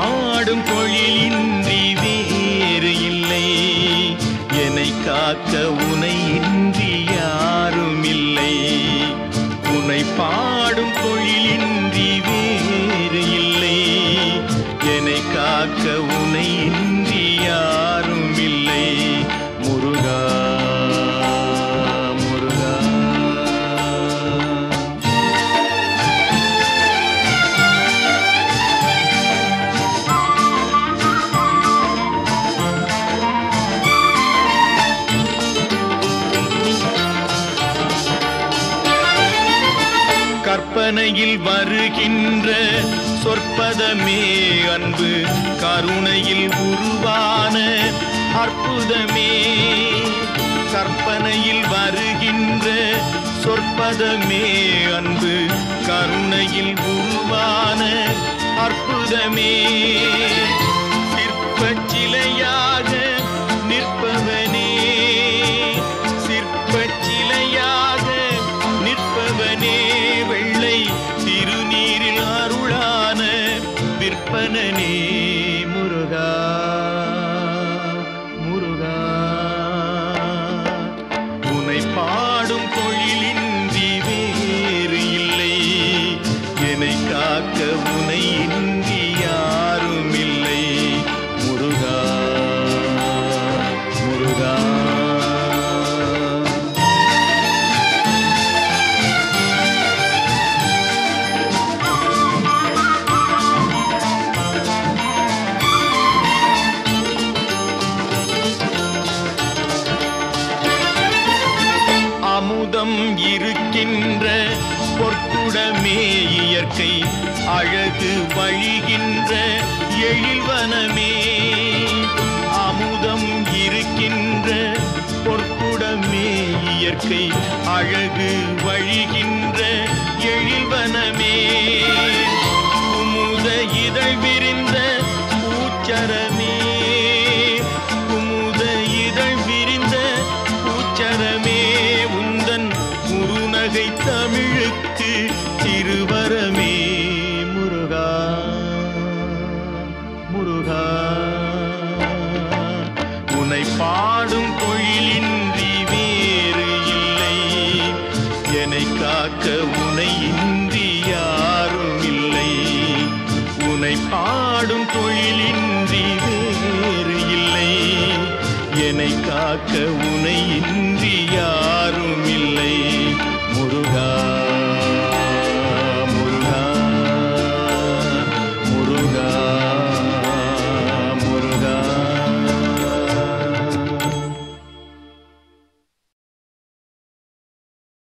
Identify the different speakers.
Speaker 1: பாடும் தொழிலின்றி வேறு இல்லை என்னை காக்க உனை இன்றி யாரும் இல்லை உன்னை பாடும் தொழிலின்றி வேறு இல்லை என்னை காக்க உனை இன்றி யாரும் இல்லை முருகா முருகா கற்பனையில் வருகின்ற சொற்பதமே அன்பு கருணையில் உருவான அற்புதமே கற்பனையில் வருகின்ற சொற்பதமே அன்பு கருணையில் உருவான அற்புதமே சிற்பச் சிலையாக நிற்பவனே சிற்பச் சிலையாக நிற்பவனே வெள்ளை திருநீரில் அருளான விற்பனனே முருகா முருகா உனை பாடும் தொழிலின்றி வேறு இல்லை என்னை காக்க உனை இன்றி யாரும் இல்லை முருகா முருகா அமுதம் இருக்கின்ற பொற்குடமே இயற்கை அழகு வழிகின்ற எழில்வனமே அமுதம் இருக்கின்ற பொற்குடமே இயற்கை அழகு வழிகின்ற எழில்வனமே குமுத இதழ் விரிந்த பூச்சரமே குமுத இதழ் விரிந்த பூச்சரமே உந்தன் குறுநகை தமிழுக்கு திருவரமே முருகா முருகா உனை பாடும் தொழிலின்றி வேறு இல்லை என்னை காக்க உனை இன்றி யாரும் இல்லை உனை பாடும் தொழிலின்றி வேறு இல்லை என்னை காக்க உனை இன்றி யாரும் இல்லை